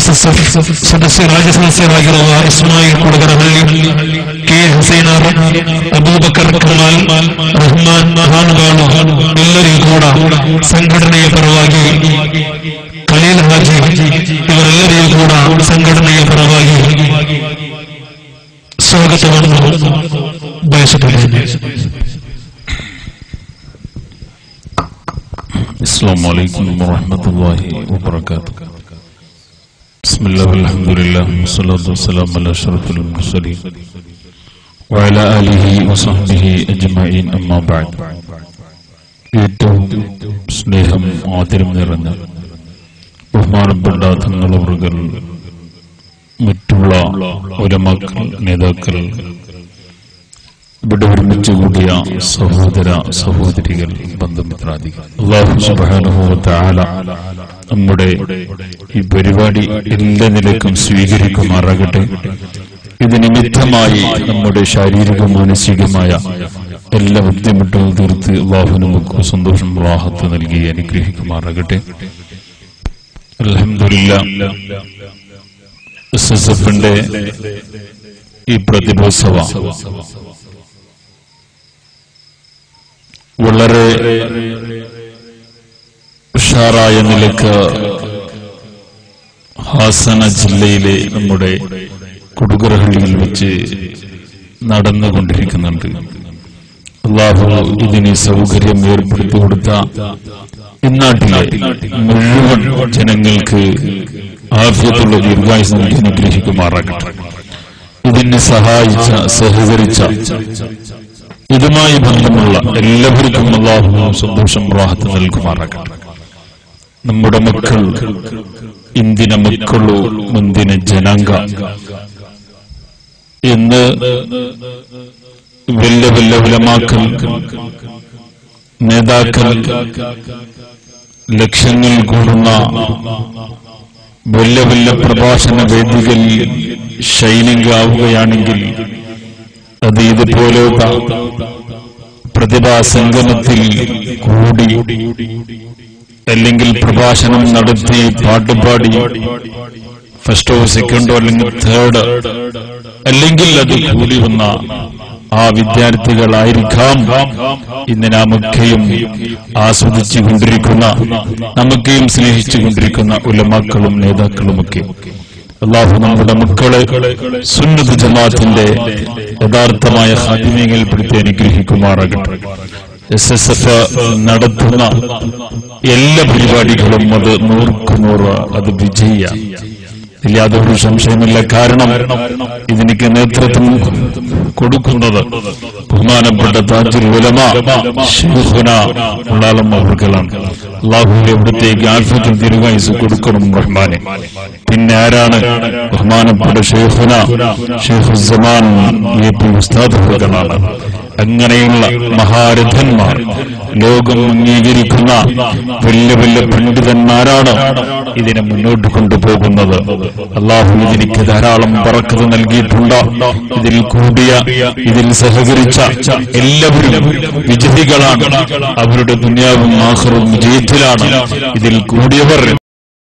S S F ಸದಸ್ಯ ರಾಜ್ಯ ಸದಸ್ಯರಾಗಿರುವ ಇಸ್ಮಾಯಿಲ್ ಕೊಡಗರಹಳ್ಳಿ ಕೆ ಹುಸೇನರ್ ಅಬೂಬಕರ್ ಕಮಾಲ್ ರಹಮಾನ್ ಮಹಾನುಭಾವು ಎಲ್ಲರಿಗೂ ಕೂಡ ಸಂಘಟನೆಯ ಪರವಾಗಿ ಖಲೀಲ್ ಹಾಜಿ ಇವರೆಲ್ಲರಿಗೂ ಕೂಡ ಸಂಘಟನೆಯ ಪರವಾಗಿ ಸ್ವಾಗತವನ್ನು ಬಯಸುತ್ತೇನೆ السلام عليكم ورحمة الله وبركاته بسم الله والحمد لله والصلاة والسلام على أشرف المرسلين وعلى آله وصحبه أجمعين أما بعد ഏറ്റവും സ്നേഹം ആദരം നിറഞ്ഞ ബഹുമാനപ്പെട്ട തങ്ങളവറുകൾ മറ്റുള്ള ഉലമാക്കൾ നേതാക്കൾ ഇവിടെ ഒരുമിച്ച് കൂടിയ സഹോദര സഹോദരികൾ ബന്ധുമിത്രാദികൾ അള്ളാഹു സുബ്ഹാനഹു വ തആല നമ്മുടെ ഈ പരിപാടി എല്ലാ നിലക്കും സ്വീകരിക്കുമാറാകട്ടെ ഇത് നിമിത്തമായി നമ്മുടെ ശാരീരിക മാനസികമായ എല്ലാ ബുദ്ധിമുട്ടുകളും തീർത്ത് അള്ളാഹു നമുക്ക് സന്തോഷം വാഹത്ത് നൽകി അനുഗ്രഹിക്കുമാറാകട്ടെ അൽഹംദുലില്ലാ എസ് എസ് എഫിന്റെ ഈ പ്രതിഭോത്സവ വളരെ ഉഷാറായ നിലക്ക് ഹാസന ജില്ലയിലെ നമ്മുടെ കൊടുകുറഹള്ളിയിൽ വെച്ച് നടന്നുകൊണ്ടിരിക്കുന്നുണ്ട് അള്ളാഹു ഇതിന് സൗകര്യം ഏർപ്പെടുത്തി കൊടുത്ത ഇന്നാട്ടിലെ മുഴുവൻ ജനങ്ങൾക്ക് ആഫ്യത്തുള്ള ദീർഘായുസ് നൽകി അനുഗ്രഹിക്കുമാറാകട്ടെ ഇതിന് സഹായിച്ച സഹകരിച്ച ഇതുമായി ബന്ധമുള്ള എല്ലാവർക്കും അള്ളാഹു സന്തോഷം റാഹത്ത് നൽകുമാറാകട്ടെ നമ്മുടെ മക്കൾ ഇന്ദിന മക്കളു മുന്തിന ജനാംഗ എന്ന് വല്ല വല്ല ഉലമാക്കൾ നേതാക്കൾ ലക്ഷങ്ങൾ കൂടുന്ന വല്ല വല്ല പ്രഭാഷണ വേദികളിൽ ഷൈനിങ് ആവുകയാണെങ്കിൽ അത് ഇതുപോലത്തെ പ്രതിഭാ സംഗമത്തിൽ കൂടി അല്ലെങ്കിൽ പ്രഭാഷണം നടത്തി പാട്ടുപാടി ഫസ്റ്റോ സെക്കൻഡോ അല്ലെങ്കിൽ തേർഡ് അല്ലെങ്കിൽ അത് കൂടി വന്ന ആ വിദ്യാർത്ഥികളായിരിക്കാം ഇന്ന് നാമൊക്കെയും ആസ്വദിച്ചു കൊണ്ടിരിക്കുന്ന നമുക്കെയും സ്നേഹിച്ചു കൊണ്ടിരിക്കുന്ന ഉലമാക്കളും നേതാക്കളുമൊക്കെ അള്ളാഹു നമ്മുടെ മക്കളെ സുന്നത്ത് ജമാഅത്തിന്റെ യഥാർത്ഥമായ ഹാദിമ്യങ്ങളിൽപ്പെടുത്തി അനുഗ്രഹിക്കുമാറാകട്ടെ എസ് എസ് എഫ് നടത്തുന്ന എല്ലാ പരിപാടികളും അത് നൂർക്ക് നൂറ് അത് വിജയ ഇല്ല അതൊരു സംശയമില്ല കാരണം ഇതിനിക്ക് നേതൃത്വം കൊടുക്കുന്നത് ബഹുമാനപ്പെട്ട താജുൽ ഉലമ ഷെയ്ഖുന ഉള്ളാലം അവർകളാണ് അള്ളാഹുവിന്റെ അവിടത്തേക്ക് ആൽഫത്തിൽ ദീർഘായുസ് കൊടുക്കണം റഹ്മാനെ പിന്നെ ആരാണ് ബഹുമാനപ്പെട്ട ഷെയ്ഖുന ഷെയ്ഖു സമാൻ എ പി ഉസ്താദ് അവർകളാണ് അങ്ങനെയുള്ള മഹാരഥന്മാർ ലോകം അംഗീകരിക്കുന്ന വലിയ വലിയ പണ്ഡിതന്മാരാണ് ഇതിനെ മുന്നോട്ട് കൊണ്ടുപോകുന്നത് അള്ളാഹു ഇതിലേക്ക് ധാരാളം പറക്കത് നൽകിയിട്ടുണ്ട് ഇതിൽ കൂടിയ ഇതിൽ സഹകരിച്ച എല്ലാവരും വിജയികളാണ് അവരുടെ ദുനിയാവും ആഹ്റവും വിജയത്തിലാണ് ഇതിൽ കൂടിയവർ